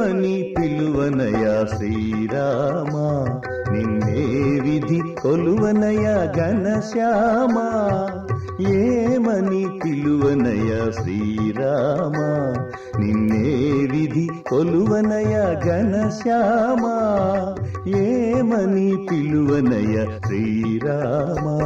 ఏమని పిలువనయా శ్రీరామా నిన్నే విధి కొలువనయా ఘనశ్యామా ఏమని పిలువనయా శ్రీరామా నిన్నే విధి కొలువనయా ఘనశ్యామా ఏమని పిలువనయ శ్రీరామా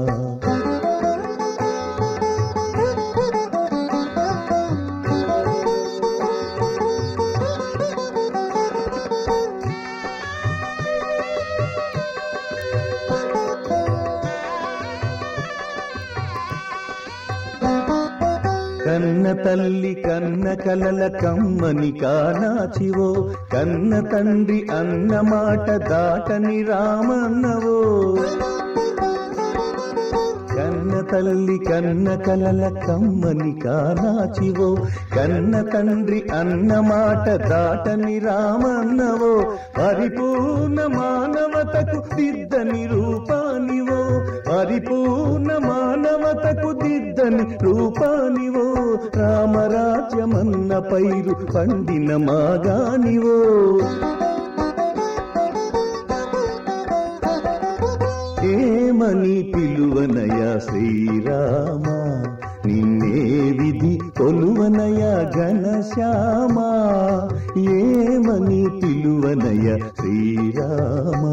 కన్న తల్లి కన్న కలల కమ్మని కానాచివో కన్న తండ్రి అన్న మాట దాటని రామన్నవో కన్న తల్లి కన్న కలల కమ్మని కానాచివో కన్న తండ్రి అన్న మాట దాటని రామన్నవో పరిపూర్ణ మానవతకు దిద్దని రూపానివో పరిపూర్ణ మానవతకు దిద్దని రూపానివో రామరాజ్యమన్న పైరు పండిన మాగానివో ఏమని పిలువనయ శ్రీరామా నిన్నే విధి కొలువనయ ఘనశ్యామా ఏమని పిలువనయ శ్రీరామా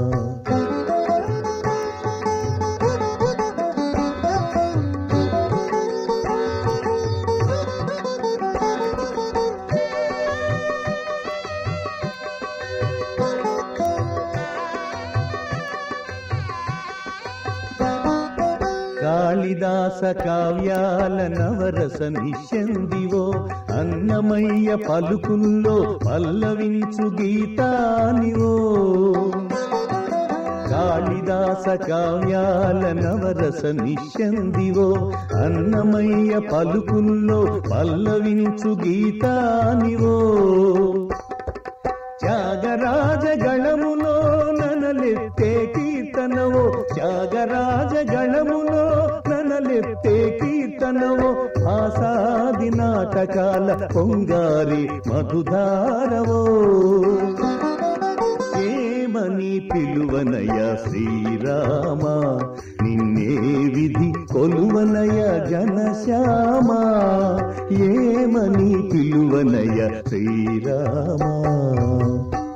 కాళిదాస కావ్యాల నవరస నిశ్యందివో అన్నమయ్య పలుకుల్లో పల్లవించు గీతానివో కాళిదాస కావ్యాల నవరస నిశ్యందివో అన్నమయ్య పలుకుల్లో పల్లవించు గీతానివో త్యాగరాజ గణములో ననలెత్తే కీర్తనవో త్యాగరాజ గణములో ననలెత్తే కీర్తనవో ఆసాది నాటకాల పొంగారి మధుధారవో ఏమని పిలువనయ శ్రీరామా నిన్నే విధి కొలువనయ ఘనశ్యామా ఏమని పిలువనయ శ్రీరామా